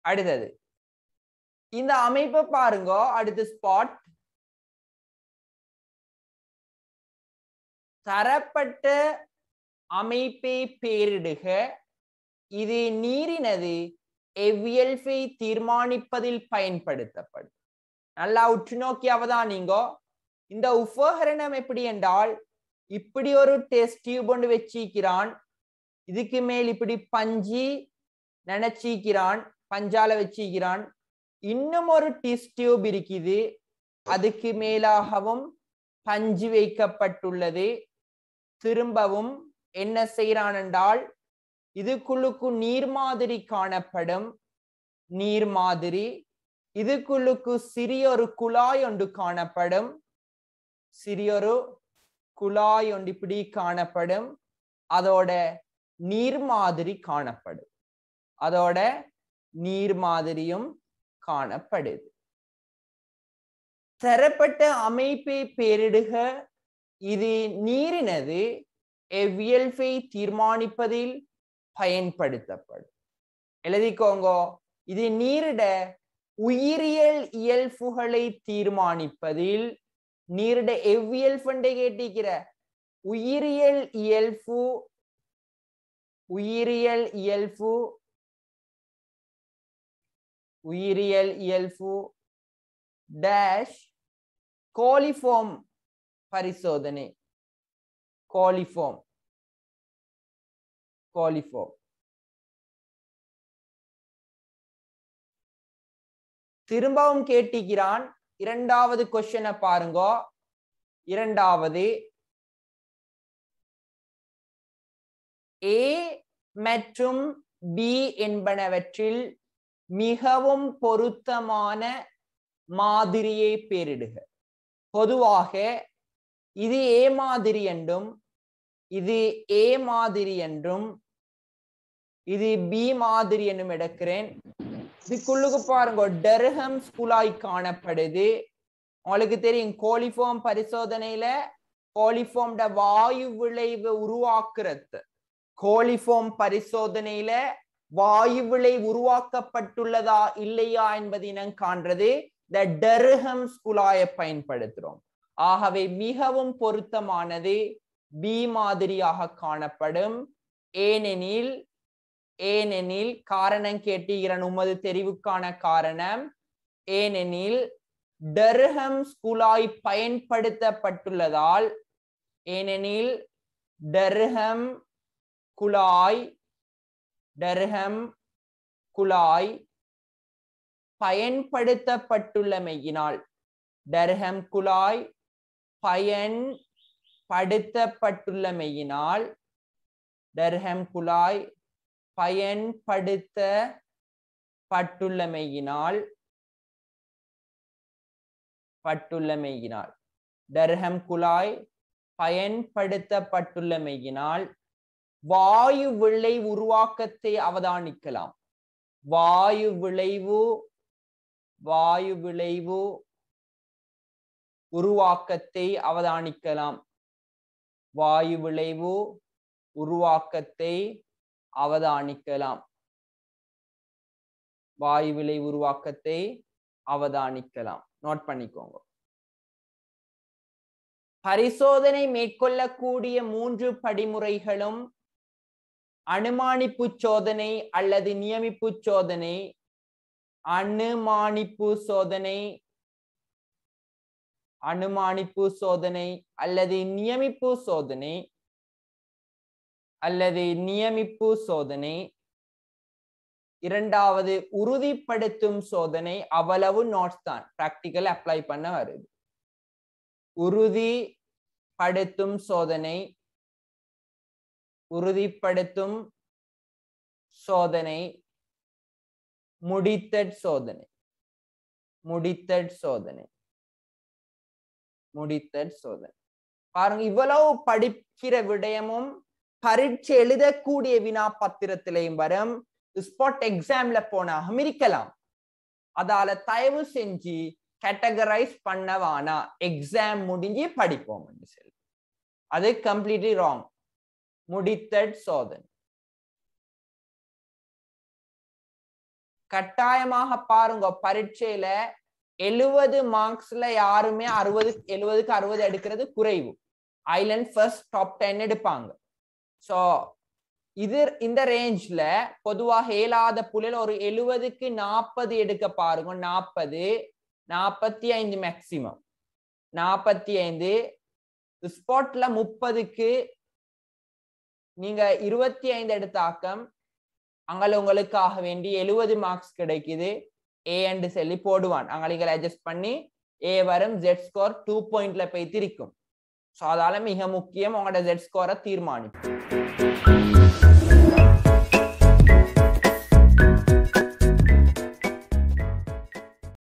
அடுத்தது இந்த அமைப்பை பாருங்க அடுத்து ஸ்பாட் தரப்பட்ட அமைப்பை பேரிடுக இது நீரினது எவ்வியல்பை தீர்மானிப்பதில் பயன்படுத்தப்படும் நல்லா உற்று நோக்கி அவதானிங்கோ இந்த உபகரணம் எப்படி என்றால் இப்படி ஒரு டெஸ்ட் டியூப் ஒன்று வச்சிக்கிறான் இதுக்கு மேல் இப்படி பஞ்சு நினைச்சிக்கிறான் பஞ்சால வச்சிக்கிறான் இன்னும் ஒரு டெஸ்ட் டியூப் இருக்குது அதுக்கு மேலாகவும் பஞ்சு வைக்கப்பட்டுள்ளது திரும்பவும் என்ன செய்யறான் என்றால் இதுக்குள்ளுக்கு நீர் மாதிரி காணப்படும் நீர் மாதிரி இதுக்குள்ளுக்கு சிறியொரு குழாய் ஒன்று காணப்படும் சிறியொரு குழாய் ஒன்று இப்படி காணப்படும் அதோட நீர் மாதிரி காணப்படும் அதோட நீர் மாதிரியும் காணப்படுது தரப்பட்ட அமைப்பை பேரிடுக இது நீரினது எவ்வியல்பை தீர்மானிப்பதில் பயன்படுத்தப்படும் எழுதிக்கோங்க இது நீரிட உயிரியல் இயல்புகளை தீர்மானிப்பதில் நீரிட எவ்வியல்பண்டை கேட்டிருக்கிற உயிரியல் இயல்பு உயிரியல் இயல்பு உயிரியல் இயல்பு டேஷ் கோலிஃபார்ம் பரிசோதனை கோலிஃபார்ம் கோலிஃபார்ம் திரும்பவும் கேட்டிக்கிறான் இரண்டாவது கொஸ்டினை பாருங்க இரண்டாவது ஏ மற்றும் பி என்பனவற்றில் மிகவும் பொருத்தமான மாதிரியை பேரிடுக பொதுவாக இது ஏ மாதிரி என்றும் இது ஏ மாதிரி என்றும் இது பி மாதிரி என்றும் எடுக்கிறேன் இதுக்குள்ளுக்கு பாருங்க டெர்ஹம் குழாய் காணப்படுது உங்களுக்கு தெரியும் கோலிஃபார்ம் பரிசோதனையில கோலிஃபார்ம்ட வாயு விளைவு உருவாக்குறது கோலிஃபார்ம் பரிசோதனையில வாயு விளைவு உருவாக்கப்பட்டுள்ளதா இல்லையா என்பதை இனம் காண்றது இந்த டெர்ஹம் குழாயை பயன்படுத்துறோம் ஆகவே மிகவும் பொருத்தமானது பி மாதிரியாக காணப்படும் ஏனெனில் ஏனெனில் காரணம் கேட்டீகிறன் உமது தெரிவுக்கான காரணம் ஏனெனில் டெர்ஹம் குழாய் பயன்படுத்தப்பட்டுள்ளதால் ஏனெனில் டெர்ஹம் குழாய் டெர்ஹம் குழாய் பயன்படுத்தப்பட்டுள்ளமையினால் டெர்ஹம் குழாய் பயன்படுத்தப்பட்டுள்ளமையினால் டெர்ஹம் குழாய் பயன்படுத்தப்பட்டுள்ளமையினால் பட்டுள்ளமையினால் டர்ஹம் குழாய் பயன்படுத்தப்பட்டுள்ளமையினால் வாயு விளை உருவாக்கத்தை அவதானிக்கலாம் வாயு விளைவு வாயு விளைவு உருவாக்கத்தை அவதானிக்கலாம் வாயு விளைவு உருவாக்கத்தை அவதானிக்கலாம் வாயு விளை உருவாக்கத்தை அவதானிக்கலாம் நோட் பண்ணிக்கோங்க பரிசோதனை மேற்கொள்ளக்கூடிய மூன்று படிமுறைகளும் அனுமானிப்பு சோதனை அல்லது நியமிப்பு சோதனை அனுமானிப்பு சோதனை அனுமானிப்பு சோதனை அல்லது நியமிப்பு சோதனை அல்லது நியமிப்பு சோதனை இரண்டாவது உறுதிப்படுத்தும் சோதனை அவ்வளவு நோட்ஸ் தான் பிராக்டிக்கல் அப்ளை பண்ண வருது உறுதிப்படுத்தும் சோதனை உறுதிப்படுத்தும் சோதனை முடித்தட் சோதனை முடித்தட் சோதனை முடித்தட் சோதனை பாருங்க இவ்வளவு படிக்கிற விடயமும் பரீட்சை எழுதக்கூடிய வினா பத்திரத்திலையும் வரும் ஸ்பாட் எக்ஸாம்ல போனாகும் இருக்கலாம் அதால தயவு செஞ்சு கேட்டகரைஸ் பண்ணவானா எக்ஸாம் முடிஞ்சு படிப்போம் சொல்லி அது கம்ப்ளீட்லி ராங் முடித்தட் சோதனை கட்டாயமாக பாருங்க பரீட்சையில எழுவது மார்க்ஸ்ல யாருமே அறுபது எழுபதுக்கு அறுபது எடுக்கிறது குறைவு ஐலண்ட் ஃபர்ஸ்ட் டாப் டென் எடுப்பாங்க ஸோ இது இந்த ரேஞ்ச்ல பொதுவாக இயலாத புள்ளில ஒரு எழுவதுக்கு நாற்பது எடுக்க பாருங்க நாற்பது நாற்பத்தி ஐந்து மேக்சிமம் நாற்பத்தி ஐந்து ஸ்பாட்ல முப்பதுக்கு நீங்க இருபத்தி ஐந்து எடுத்தாக்கம் அங்கே உங்களுக்காக வேண்டி எழுபது மார்க்ஸ் கிடைக்குது ஏ என்று சொல்லி போடுவான் அங்கே நீங்கள் அட்ஜஸ்ட் பண்ணி ஏ வரும் ஜெட் ஸ்கோர் டூ பாயிண்ட்ல போய் திரிக்கும் ஸோ அதால மிக முக்கியம் உங்களோட ஜெட் ஸ்கோரை தீர்மானிக்கும்